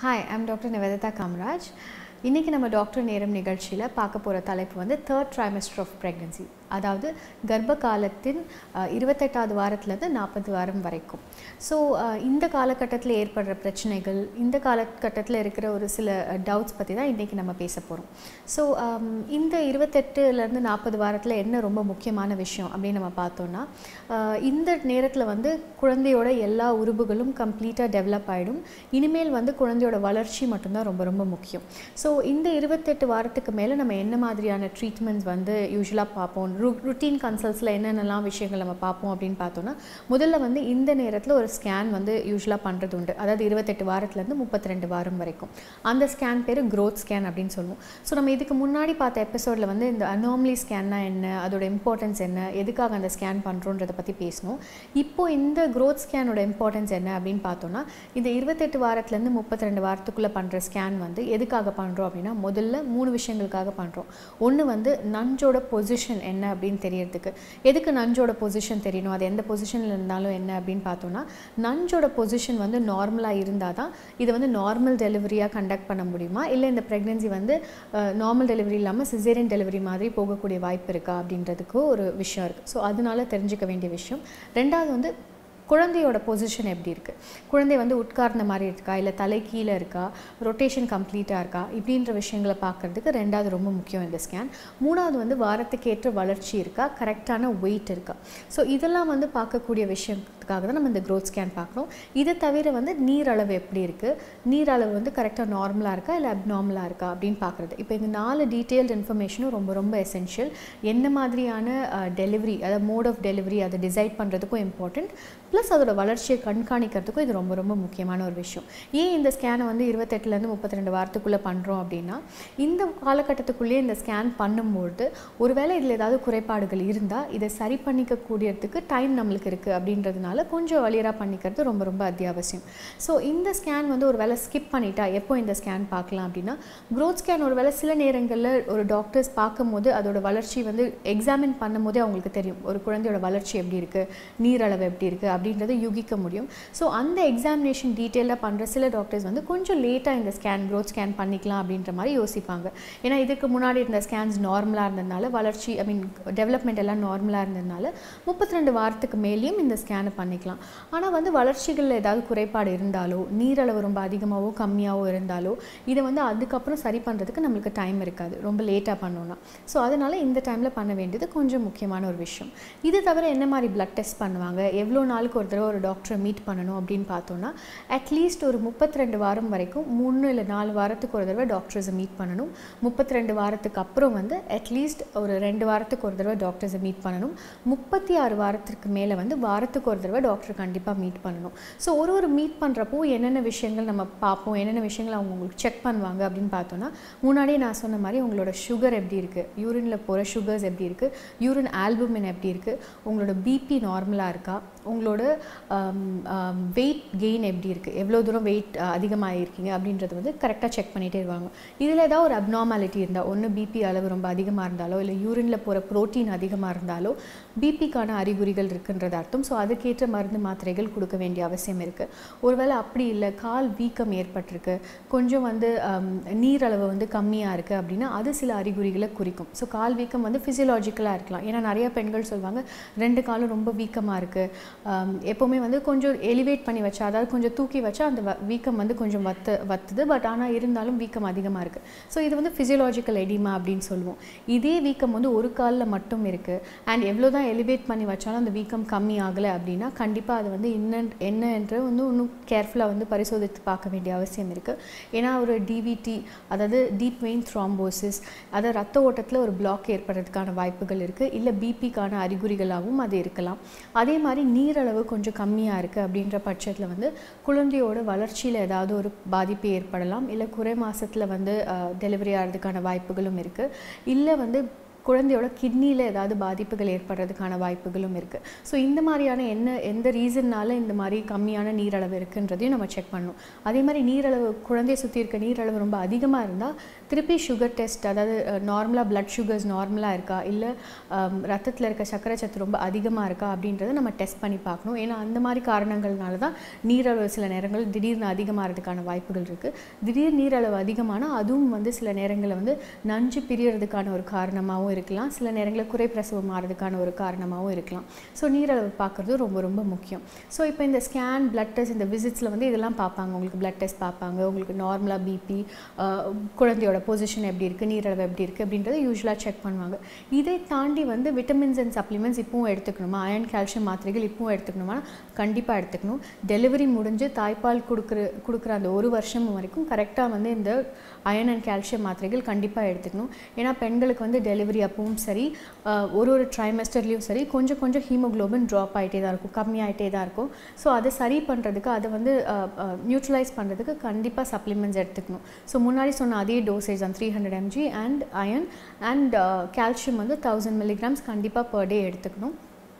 hi I'm doctor Nivedita Kamaraj இன்றைக்கி நம்ம doctor நேரம் நிகழ்ச்சியில் பார்க்க போகிற தலைப்பு வந்து தேர்ட் ட்ரைமஸ்டர் ஆஃப் ப்ரெக்னன்சி அதாவது கர்ப்ப காலத்தின் அஹ், இருபத்தெட்டாவது வாரத்துலேருந்து நாற்பது வாரம் வரைக்கும் ஸோ இந்த காலகட்டத்தில் ஏற்படுற பிரச்சனைகள் இந்த காலகட்டத்தில் இருக்கிற ஒரு சில டவுட்ஸ் பற்றி தான் இன்றைக்கி நம்ம பேச போகிறோம் ஸோ இந்த இருபத்தெட்டுலேருந்து நாற்பது வாரத்தில் என்ன ரொம்ப முக்கியமான விஷயம் அப்படின்னு நம்ம பார்த்தோன்னா அஹ், இந்த நேரத்தில் வந்து குழந்தையோட எல்லா உறுப்புகளும் கம்ப்ளீட்டாக டெவலப் ஆகிடும் இனிமேல் வந்து குழந்தையோட வளர்ச்சி மட்டும்தான் ரொம்ப ரொம்ப முக்கியம் ஸோ இந்த இருபத்தெட்டு வாரத்துக்கு மேலே நம்ம என்ன மாதிரியான ட்ரீட்மெண்ட்ஸ் வந்து யூஸ்வலாக பார்ப்போம் ரு ருட்டீன் கன்சல்ட்ஸில் என்னென்னலாம் விஷயங்கள் நம்ம பார்ப்போம் அப்படின்னு பார்த்தோன்னா முதல்ல வந்து இந்த நேரத்தில் ஒரு ஸ்கேன் வந்து யூஸ்வலாக பண்ணுறது உண்டு அதாவது இருபத்தெட்டு வாரத்துலேருந்து முப்பத்தி ரெண்டு வாரம் வரைக்கும் அந்த ஸ்கேன் பேர் growth ஸ்கேன் அப்படின்னு சொல்லுவோம் ஸோ நம்ம இதுக்கு முன்னாடி பார்த்த எபிசோடில் வந்து இந்த அனாமலி ஸ்கேன்னா என்ன அதோட இம்பார்ட்டன்ஸ் என்ன எதுக்காக அந்த ஸ்கேன் பண்ணுறோன்றதை பற்றி பேசணும் இப்போ இந்த growth ஸ்கேனோட இம்பார்ட்டன்ஸ் என்ன அப்படின்னு பார்த்தோன்னா இந்த இருபத்தெட்டு வாரத்துலேருந்து முப்பத்தி ரெண்டு வாரத்துக்குள்ளே பண்ணுற ஸ்கேன் வந்து எதுக்காக பண்ணுறோம் அப்படின்னா முதல்ல மூணு விஷயங்களுக்காக பண்ணுறோம் ஒன்று வந்து நஞ்சோட பொசிஷன் என்ன அப்படின்னு தெரியறதுக்கு எதுக்கு நஞ்சோட பொசிஷன் தெரியணும் அது எந்த பொசிஷனில் இருந்தாலும் என்ன அப்படின்னு பார்த்தோன்னா நஞ்சோட பொசிஷன் வந்து நார்மலாக இருந்தால் தான் இதை வந்து நார்மல் டெலிவரியாக கண்டக்ட் பண்ண முடியுமா இல்லை இந்த ப்ரெக்னென்சி வந்து நார்மல் டெலிவரி இல்லாமல் சிசேரியன் டெலிவரி மாதிரி போகக்கூடிய வாய்ப்பு இருக்கா அப்படின்றதுக்கு ஒரு விஷயம் இருக்குது ஸோ அதனால தெரிஞ்சுக்க வேண்டிய விஷயம் ரெண்டாவது வந்து குழந்தையோட பொசிஷன் எப்படி இருக்குது குழந்தை வந்து உட்கார்ந்த மாதிரி இருக்கா இல்லை தலை கீழே இருக்கா ரொட்டேஷன் கம்ப்ளீட்டாக இருக்கா இப்படின்ற விஷயங்களை பார்க்குறதுக்கு ரெண்டாவது ரொம்ப முக்கியம் இந்த ஸ்கேன் மூணாவது வந்து வாரத்துக்கு ஏற்ற வளர்ச்சி இருக்கா கரெக்டான வெயிட் இருக்கா ஸோ இதெல்லாம் வந்து பார்க்கக்கூடிய விஷயத்துக்காக தான் நம்ம இந்த growth ஸ்கேன் பார்க்குறோம் இதை தவிர வந்து நீர் அளவு எப்படி இருக்குது நீர் அளவு வந்து கரெக்டாக நார்மலாக இருக்கா இல்லை அப்நார்மலாக இருக்கா அப்படின்னு பார்க்குறது இப்போ இந்த நாலு டீட்டெயில்டு இன்ஃபர்மேஷனும் ரொம்ப ரொம்ப எசென்ஷியல் என்ன மாதிரியான டெலிவரி அதாவது மோட் ஆஃப் டெலிவரி அதை டிசைட் பண்ணுறதுக்கும் இம்பார்ட்டண்ட் ப்ளஸ் அதோட வளர்ச்சியை கண்காணிக்கிறதுக்கும் இது ரொம்ப ரொம்ப முக்கியமான ஒரு விஷயம் ஏன் இந்த ஸ்கேனை வந்து இருபத்தெட்டுலேருந்து முப்பத்தி ரெண்டு வாரத்துக்குள்ளே பண்ணுறோம் அப்படின்னா இந்த காலகட்டத்துக்குள்ளேயே இந்த ஸ்கேன் பண்ணும்போது ஒருவேளை இதில் ஏதாவது குறைபாடுகள் இருந்தால் இதை சரி பண்ணிக்கக்கூடியதுக்கு டைம் நம்மளுக்கு இருக்குது அப்படின்றதுனால கொஞ்சம் வழியராக பண்ணிக்கிறது ரொம்ப ரொம்ப அத்தியாவசியம் ஸோ இந்த ஸ்கேன் வந்து ஒரு வேளை ஸ்கிப் பண்ணிட்டா எப்போ இந்த ஸ்கேன் பார்க்கலாம் அப்படின்னா growth ஸ்கேன் ஒரு வேளை சில நேரங்களில் ஒரு டாக்டர்ஸ் பார்க்கும்போது அதோட வளர்ச்சி வந்து எக்ஸாமின் பண்ணும்போதே அவங்களுக்கு தெரியும் ஒரு குழந்தையோட வளர்ச்சி எப்படி இருக்குது நீரளவு எப்படி இருக்குது அப்படின்றத யூகிக்க முடியும் ஸோ அந்த எக்ஸாமினேஷன் டீட்டெயிலாக பண்ணுற சில டாக்டர்ஸ் வந்து கொஞ்சம் லேட்டாக இந்த ஸ்கேன் growth ஸ்கேன் பண்ணிக்கலாம் அப்படின்ற மாதிரி யோசிப்பாங்க ஏன்னா இதுக்கு முன்னாடி இருந்த ஸ்கேன்ஸ் நார்மலாக இருந்ததுனால வளர்ச்சி ஐ மீன் டெவலப்மெண்ட் எல்லாம் நார்மலாக இருந்ததுனால முப்பத்தி ரெண்டு வாரத்துக்கு மேலேயும் இந்த ஸ்கேனை பண்ணிக்கலாம் ஆனால் வந்து வளர்ச்சிகளில் ஏதாவது குறைபாடு இருந்தாலோ நீரளவு ரொம்ப அதிகமாகவோ கம்மியாகவோ இருந்தாலோ இதை வந்து அதுக்கப்புறம் சரி பண்ணுறதுக்கு நம்மளுக்கு டைம் இருக்காது ரொம்ப லேட்டாக பண்ணோன்னா ஸோ அதனால் இந்த டைமில் பண்ண வேண்டியது கொஞ்சம் முக்கியமான ஒரு விஷயம் இது தவிர என்ன மாதிரி பிளட் டெஸ்ட் பண்ணுவாங்க எவ்வளோ நாளுக்கு ஒரு தடவை ஒரு டாக்டரை மீட் பண்ணணும் அப்படின்னு பார்த்தோன்னா அட்லீஸ்ட் ஒரு முப்பத்தி ரெண்டு வாரம் வரைக்கும் மூணு இல்லை நாலு வாரத்துக்கு ஒரு தடவை டாக்டர்ஸை மீட் பண்ணணும் முப்பத்தி ரெண்டு வாரத்துக்கு அப்புறம் வந்து அட்லீஸ்ட் ஒரு ரெண்டு வாரத்துக்கு ஒரு தடவை டாக்டர்ஸை மீட் பண்ணணும் முப்பத்தி ஆறு வாரத்துக்கு மேலே வந்து வாரத்துக்கு ஒரு தடவை டாக்டர் கண்டிப்பாக மீட் பண்ணணும் ஸோ ஒரு ஒரு மீட் பண்ணுறப்போ என்னென்ன விஷயங்கள் நம்ம பார்ப்போம் என்னென்ன விஷயங்கள் அவங்க உங்களுக்கு செக் பண்ணுவாங்க அப்படின்னு பார்த்தோன்னா முன்னாடியே நான் சொன்ன மாதிரி உங்களோட சுகர் எப்படி இருக்குது யூரினில் போகிற சுகர்ஸ் எப்படி இருக்குது யூரின் ஆல்புமின் எப்படி இருக்குது உங்களோட பிபி நார்மலாக இருக்கா உங்களோட வெயிட் கெயின் எப்படி இருக்குது எவ்வளோ தூரம் வெயிட் அதிகமாக இருக்கீங்க அப்படின்றது வந்து கரெக்டாக செக் பண்ணிகிட்டே இருவாங்க இதில் ஏதாவது ஒரு அப்நார்மாலிட்டி இருந்தால் ஒன்று பிபி அளவு ரொம்ப அதிகமாக இருந்தாலோ இல்லை யூரினில் போகிற ப்ரோட்டீன் அதிகமாக இருந்தாலோ பிபிக்கான அறிகுறிகள் இருக்குன்றது அர்த்தம் ஸோ அதுக்கேற்ற மருந்து மாத்திரைகள் கொடுக்க வேண்டிய அவசியம் இருக்குது ஒருவேளை அப்படி இல்லை கால் வீக்கம் ஏற்பட்டிருக்கு கொஞ்சம் வந்து ஆம், நீரளவு வந்து கம்மியாக இருக்குது அப்படின்னா அது சில அறிகுறிகளை குறிக்கும் ஸோ கால் வீக்கம் வந்து ஃபிசியலாஜிக்கலாக இருக்கலாம் ஏன்னா நிறைய பெண்கள் சொல்லுவாங்க ரெண்டு காலும் ரொம்ப வீக்கமாக இருக்குது எப்போவுமே வந்து கொஞ்சம் எலிவேட் பண்ணி வச்சா அதாவது கொஞ்சம் தூக்கி வச்சா அந்த வ- வீக்கம் வந்து கொஞ்சம் வத்து வத்துது பட் ஆனால் இருந்தாலும் வீக்கம் அதிகமாக இருக்குது ஸோ இது வந்து ஃபிசியலாஜிக்கல் எடிமா அப்படின்னு சொல்லுவோம் இதே வீக்கம் வந்து ஒரு காலில் மட்டும் இருக்குது அண்ட் எவ்வளோ தான் எலிவேட் பண்ணி வச்சாலும் அந்த வீக்கம் கம்மி ஆகலை அப்படின்னா கண்டிப்பாக அது வந்து என்ன என்ன என்று வந்து இன்னும் கேர்ஃபுல்லாக வந்து பரிசோதித்து பார்க்க வேண்டிய அவசியம் இருக்குது ஏன்னா ஒரு டிவிடி அதாவது டீப் வெயின் த்ராம்போசிஸ் அதாவது ரத்த ஓட்டத்தில் ஒரு பிளாக் ஏற்படுறதுக்கான வாய்ப்புகள் இருக்குது இல்லை பிபிக்கான அறிகுறிகளாகவும் அது இருக்கலாம் அதே மாதிரி நீரளவு கொஞ்சம் கம்மியாக இருக்குது அப்படின்ற பட்சத்தில் வந்து குழந்தையோட வளர்ச்சியில் ஏதாவது ஒரு பாதிப்பு ஏற்படலாம் இல்லை குறை மாசத்துல வந்து டெலிவரி ஆகிறதுக்கான வாய்ப்புகளும் இருக்குது இல்லை வந்து குழந்தையோட கிட்னியில் ஏதாவது பாதிப்புகள் ஏற்படுறதுக்கான வாய்ப்புகளும் இருக்குது ஸோ இந்த மாதிரியான என்ன எந்த ரீசன்னால இந்த மாதிரி கம்மியான நீரளவு இருக்குன்றதையும் நம்ம செக் பண்ணணும் அதே மாதிரி நீரளவு குழந்தையை சுற்றி இருக்க நீரளவு ரொம்ப அதிகமாக இருந்தால் திருப்பி சுகர் டெஸ்ட் அதாவது நார்மலாக பிளட் சுகர்ஸ் நார்மலாக இருக்கா இல்லை ரத்தத்தில் இருக்க சர்க்கரை சத்து ரொம்ப அதிகமாக இருக்கா அப்படின்றத நம்ம டெஸ்ட் பண்ணி பார்க்கணும் ஏன்னா அந்த மாதிரி காரணங்கள்னால தான் நீரளவு சில நேரங்கள் திடீர்னு அதிகமாகிறதுக்கான வாய்ப்புகள் இருக்குது திடீர் நீரளவு அதிகமானால் அதுவும் வந்து சில நேரங்களில் வந்து நஞ்சு பிரியறதுக்கான ஒரு காரணமாகவும் இருக்கலாம் சில நேரங்களில் குறைப்பிரசவம் மாறதுக்கான ஒரு காரணமாகவும் இருக்கலாம் ஸோ நீரளவு பார்க்குறது ரொம்ப ரொம்ப முக்கியம் ஸோ இப்போ இந்த ஸ்கேன் பிளட் டெஸ்ட் இந்த விசிட்ஸில் வந்து இதெல்லாம் பார்ப்பாங்க உங்களுக்கு பிளட் டெஸ்ட் பார்ப்பாங்க உங்களுக்கு நார்மலாக பிபி குழந்தையோட பொசிஷன் எப்படி இருக்குது நீரளவு எப்படி இருக்குது அப்படின்றத யூஸ்வலாக செக் பண்ணுவாங்க இதை தாண்டி வந்து விட்டமின்ஸ் அண்ட் சப்ளிமெண்ட்ஸ் இப்பவும் எடுத்துக்கணுமா அயன் கால்சியம் மாத்திரைகள் இப்பவும் எடுத்துக்கணுமா கண்டிப்பாக எடுத்துக்கணும் டெலிவரி முடிஞ்சு தாய்ப்பால் கொடுக்குற கொடுக்குற அந்த ஒரு வருஷம் வரைக்கும் கரெக்டாக வந்து இந்த அயன் அண்ட் கால்சியம் மாத்திரைகள் கண்டிப்பாக எடுத்துக்கணும் ஏன்னா பெண்களுக்கு வந்து டெலிவரி அப்பவும் சரி ஆஹ், ஒரு ஒரு ட்ரைமெஸ்டர்லேயும் சரி கொஞ்சம் கொஞ்சம் ஹீமோக்ளோபின் ட்ராப் ஆகிட்டே தான் இருக்கும் கம்மியாயிட்டே தான் இருக்கும் ஸோ அதை சரி பண்ணுறதுக்கு அதை வந்து நியூட்ரலைஸ் பண்ணுறதுக்கு கண்டிப்பாக சப்ளிமெண்ட்ஸ் எடுத்துக்கணும் ஸோ முன்னாடி சொன்ன அதே டோசேஜ் தான் three hundred mg and iron and calcium வந்து தௌசண்ட் மில்லிகிராம்ஸ் கண்டிப்பாக பர் டே எடுத்துக்கணும்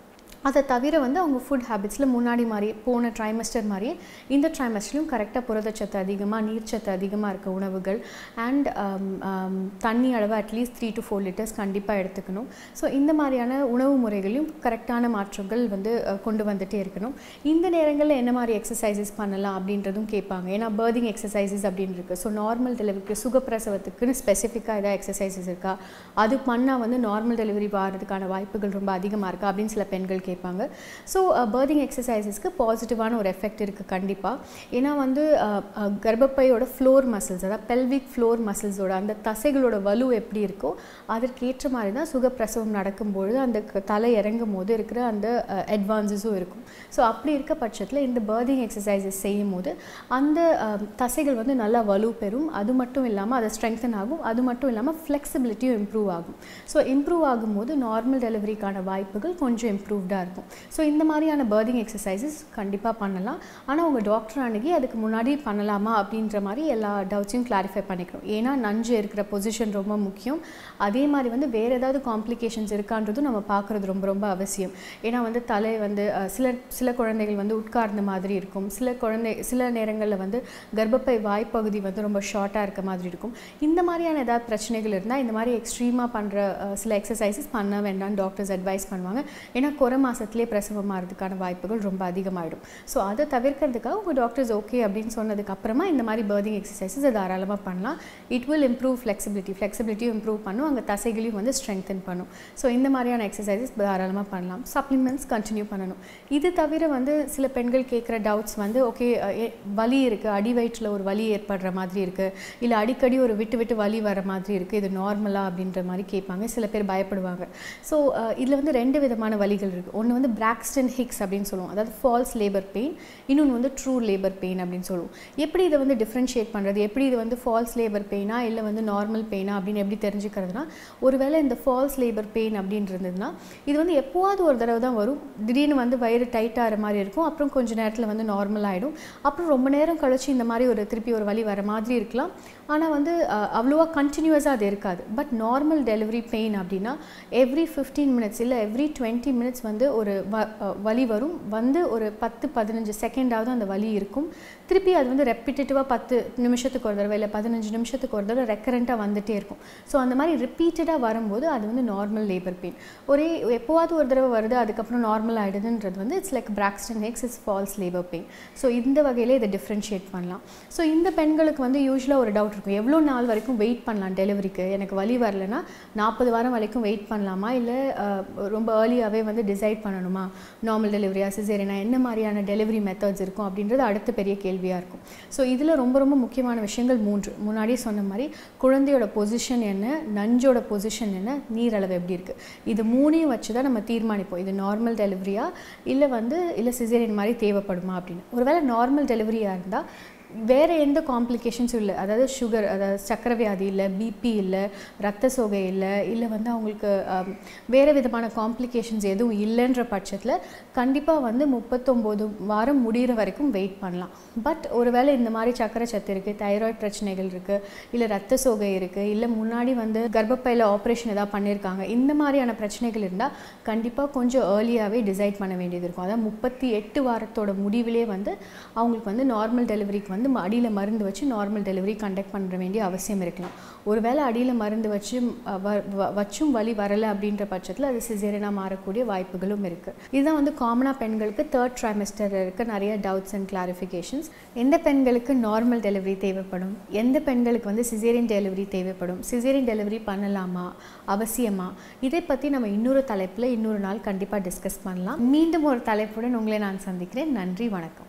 அதை தவிர வந்து அவங்க ஃபுட் ஹேபிட்ஸில் முன்னாடி மாதிரி போன ட்ரைமஸ்டர் மாதிரியே இந்த ட்ரைமஸ்டர்லையும் கரெக்டாக புரதச்சத்து அதிகமாக நீர்ச்சத்து அதிகமாக இருக்க உணவுகள் அண்ட் தண்ணி அளவு at least three to four litres கண்டிப்பாக எடுத்துக்கணும் ஸோ இந்த மாதிரியான உணவு முறைகளையும் கரெக்டான மாற்றங்கள் வந்து அஹ், கொண்டு வந்துட்டே இருக்கணும் இந்த நேரங்களில் என்ன மாதிரி எக்ஸசைசஸ் பண்ணலாம் அப்படின்றதும் கேட்பாங்க ஏன்னா பேர்திங் எக்ஸசைசஸ் அப்படின்னு இருக்குது ஸோ நார்மல் டெலிவரிக்கு சுகப்பிரசவத்துக்குன்னு ஸ்பெசிஃபிக்காக ஏதாவது எக்ஸசைசஸ் இருக்கா அது பண்ணால் வந்து நார்மல் டெலிவரி வர்றதுக்கான வாய்ப்புகள் ரொம்ப அதிகமாக இருக்கா அப்படின்னு சில பெண்கள் கேட்பாங்க ஸோ பேர்திங் எக்ஸசைசஸ்க்கு பாசிட்டிவான ஒரு எஃபெக்ட் இருக்குது கண்டிப்பாக ஏன்னா வந்து அஹ், அஹ், கர்ப்பப்பையோட ஃப்ளோர் மசில்ஸ் அதாவது பெல்விக் ஃப்ளோர் மசில்ஸோட அந்த தசைகளோட வலு எப்படி இருக்கோ அதற்கேற்ற மாதிரி தான் சுகப்பிரசவம் நடக்கும்பொழுது அந்த க- தலை இறங்கும் போது இருக்கிற அந்த அட்வான்சஸும் இருக்கும் ஸோ அப்படி இருக்க பட்சத்தில் இந்த பேர்திங் எக்ஸசைசஸ் செய்யும் போது அந்த அஹ், தசைகள் வந்து நல்லா வலு பெறும் அது மட்டும் இல்லாமல் அதை ஸ்ட்ரெங்தன் ஆகும் அது மட்டும் இல்லாமல் ஃப்ளெக்சிபிலிட்டியும் இம்ப்ரூவ் ஆகும் ஸோ இம்ப்ரூவ் ஆகும்போது நார்மல் டெலிவரிக்கான வாய்ப்புகள் கொஞ்சம் இம்ப்ரூவ்டாக இருக்கும் ஸோ இந்த மாதிரியான பேர்திங் எக்ஸசைசஸ் கண்டிப்பாக பண்ணலாம் ஆனால் உங்கள் டாக்டர் அணுகி அதுக்கு முன்னாடி பண்ணலாமா அப்படின்ற மாதிரி எல்லா டவுட்ஸையும் கிளாரிஃபை பண்ணிக்கணும் ஏன்னா நஞ்சு இருக்கிற பொசிஷன் ரொம்ப முக்கியம் அதே மாதிரி வந்து வேறு ஏதாவது காம்ப்ளிகேஷன்ஸ் இருக்கான்றதும் நம்ம பார்க்குறது ரொம்ப ரொம்ப அவசியம் ஏன்னா வந்து தலை வந்து அஹ், சில சில குழந்தைகள் வந்து உட்கார்ந்த மாதிரி இருக்கும் சில குழந்தை சில நேரங்களில் வந்து கர்ப்பப்பை வாய்ப்பகுதி வந்து ரொம்ப ஷார்ட்டாக இருக்க மாதிரி இருக்கும் இந்த மாதிரியான ஏதாவது பிரச்சனைகள் இருந்தால் இந்த மாதிரி எக்ஸ்ட்ரீமாக பண்ணுற சில எக்ஸசைசஸ் பண்ண வேண்டாம்னு டாக்டர்ஸ் அட்வைஸ் பண்ணுவாங்க ஏன்னா குறை மாதத்துலேயே பிரசவம் ஆகிறதுக்கான வாய்ப்புகள் ரொம்ப அதிகமாகிடும் ஸோ அதை தவிர்க்கிறதுக்காக உங்கள் டாக்டர்ஸ் ஓகே அப்படின்னு சொன்னதுக்கு அப்புறமா இந்த மாதிரி பேர்திங் எக்ஸசைசஸ் தாராளமாக பண்ணலாம் இட் வில் இம்ப்ரூவ் ஃப்ளெக்சிபிலிட்டி ஃப்ளெக்சிபிலிட்டியும் இம்ப்ரூவ் பண்ணும் அங்கே தசைகளையும் வந்து ஸ்ட்ரெங்தன் பண்ணும் ஸோ இந்த மாதிரியான எக்ஸசைசஸ் தாராளமாக பண்ணலாம் சப்ளிமெண்ட்ஸ் கண்டினியூ பண்ணணும் இது தவிர வந்து சில பெண்கள் கேட்குற டவுட்ஸ் வந்து ஓகே வலி இருக்குது அடி வயிற்றில் ஒரு வலி ஏற்படுற மாதிரி இருக்குது இல்லை அடிக்கடி ஒரு விட்டு விட்டு வலி வர மாதிரி இருக்குது இது நார்மலா அப்படின்ற மாதிரி கேட்பாங்க சில பேர் பயப்படுவாங்க ஸோ இதில் வந்து ரெண்டு விதமான வலிகள் இருக்குது ஒன்று வந்து பிராக்ஸ்டன் ஹிக்ஸ் அப்படின்னு சொல்லுவோம் அதாவது ஃபால்ஸ் லேபர் பெயின் இன்னொன்று வந்து ட்ரூ லேபர் பெயின் அப்படின்னு சொல்லுவோம் எப்படி இதை வந்து டிஃப்ரென்ஷியேட் பண்ணுறது எப்படி இது வந்து ஃபால்ஸ் லேபர் பெயினா இல்லை வந்து நார்மல் பெயினா அப்படின்னு எப்படி தெரிஞ்சுக்கிறதுனா ஒருவேளை இந்த ஃபால்ஸ் லேபர் பெயின் அப்படின்னு இருந்ததுன்னா இது வந்து எப்போவாவது ஒரு தடவை தான் வரும் திடீர்னு வந்து வயிறு டைட் ஆகிற மாதிரி இருக்கும் அப்புறம் கொஞ்ச நேரத்தில் வந்து நார்மல் ஆகிடும் அப்புறம் ரொம்ப நேரம் கழிச்சு இந்த மாதிரி ஒரு திருப்பி ஒரு வலி வர மாதிரி இருக்கலாம் ஆனால் வந்து அஹ், அவ்வளோவா கண்டினியூஸாக அது இருக்காது பட் நார்மல் டெலிவரி பெயின் அப்படின்னா எவ்ரி ஃபிஃப்டீன் மினிட்ஸ் இல்லை எவ்ரி டுவெண்ட்டி மினிட்ஸ் வந்து ஒரு வ அஹ், வலி வரும் வந்து ஒரு பத்து பதினஞ்சு செகண்டாவது அந்த வலி இருக்கும் திருப்பி அது வந்து ரெப்பிட்டேட்டிவாக பத்து நிமிஷத்துக்கு ஒரு தடவை இல்லை பதினஞ்சு நிமிஷத்துக்கு ஒரு தடவை ரெக்கரண்ட்டாக வந்துட்டே இருக்கும் ஸோ அந்த மாதிரி ரிப்பீட்டடாக வரும்போது அது வந்து நார்மல் லேபர் பெயின் ஒரே எப்போவாவது ஒரு தடவை வருது அதுக்கப்புறம் நார்மல் ஆகிடுதுன்றது வந்து it's like Braxton Hicks it's false labour pain so இந்த வகையில் இதை டிஃப்ரென்ஷியேட் பண்ணலாம் ஸோ இந்த பெண்களுக்கு வந்து யூஸ்வலாக ஒரு டவுட் இருக்கும் எவ்வளோ நாள் வரைக்கும் வெயிட் பண்ணலாம் டெலிவரிக்கு எனக்கு வலி வரலைன்னா நாற்பது வாரம் வரைக்கும் வெயிட் பண்ணலாமா இல்லை ரொம்ப ஏர்லியாகவே வந்து டிசைட் பண்ணணுமா நார்மல் டெலிவரியா சிசேரியனா என்ன மாதிரியான டெலிவரி மெத்தட்ஸ் இருக்கும் அப்படின்றது அடுத்த பெரிய கேள்வியாக இருக்கும் ஸோ இதில் ரொம்ப ரொம்ப முக்கியமான விஷயங்கள் மூன்று முன்னாடியே சொன்ன மாதிரி குழந்தையோட பொசிஷன் என்ன நஞ்சோட பொசிஷன் என்ன நீரளவு எப்படி இருக்குது இது மூணையும் வச்சு தான் நம்ம தீர்மானிப்போம் இது நார்மல் டெலிவரியா இல்லை வந்து இல்லை சிசேரியன் மாதிரி தேவைப்படுமா அப்படின்னு ஒருவேளை நார்மல் டெலிவரியாக இருந்தால் வேறு எந்த காம்ப்ளிகேஷன்ஸும் இல்லை அதாவது சுகர் அதாவது சக்கரை வியாதி இல்லை பிபி இல்லை ரத்த சோகை இல்லை இல்லை வந்து அவங்களுக்கு ஆம், வேறு விதமான காம்ப்ளிகேஷன்ஸ் எதுவும் இல்லைன்ற பட்சத்தில் கண்டிப்பாக வந்து முப்பத்தொம்போது வாரம் முடிகிற வரைக்கும் வெயிட் பண்ணலாம் பட் ஒருவேளை இந்த மாதிரி சக்கரை சத்து இருக்குது தைராய்டு பிரச்சனைகள் இருக்குது இல்லை ரத்த சோகை இருக்குது இல்லை முன்னாடி வந்து கர்ப்பப்பையில் ஆப்ரேஷன் ஏதாவது பண்ணியிருக்காங்க இந்த மாதிரியான பிரச்சனைகள் இருந்தால் கண்டிப்பாக கொஞ்சம் ஏர்லியாகவே டிசைட் பண்ண வேண்டியது இருக்கும் அதாவது முப்பத்தி எட்டு வாரத்தோட முடிவிலே வந்து அவங்களுக்கு வந்து நார்மல் டெலிவரிக்கு வந்து வந்து அடியில் மருந்து வச்சு நார்மல் டெலிவரி கண்டக்ட் பண்ண வேண்டிய அவசியம் இருக்கலாம் ஒருவேளை அடியில் மருந்து வச்சு அஹ், வ- வ- வச்சும் வலி வரலை அப்படின்ற பட்சத்தில் அது சிசேரியனாக மாறக்கூடிய வாய்ப்புகளும் இருக்குது இதுதான் வந்து காமனாக பெண்களுக்கு தேர்ட் ட்ரைமெஸ்டர் இருக்க நிறைய டவுட்ஸ் அண்ட் கிளாரிஃபிகேஷன்ஸ் எந்த பெண்களுக்கு நார்மல் டெலிவரி தேவைப்படும் எந்த பெண்களுக்கு வந்து சிசேரியன் டெலிவரி தேவைப்படும் சிசேரியன் டெலிவரி பண்ணலாமா அவசியமா இதை பற்றி நம்ம இன்னொரு தலைப்பில் இன்னொரு நாள் கண்டிப்பாக டிஸ்கஸ் பண்ணலாம் மீண்டும் ஒரு தலைப்புடன் உங்களை நான் சந்திக்கிறேன் நன்றி வணக்கம்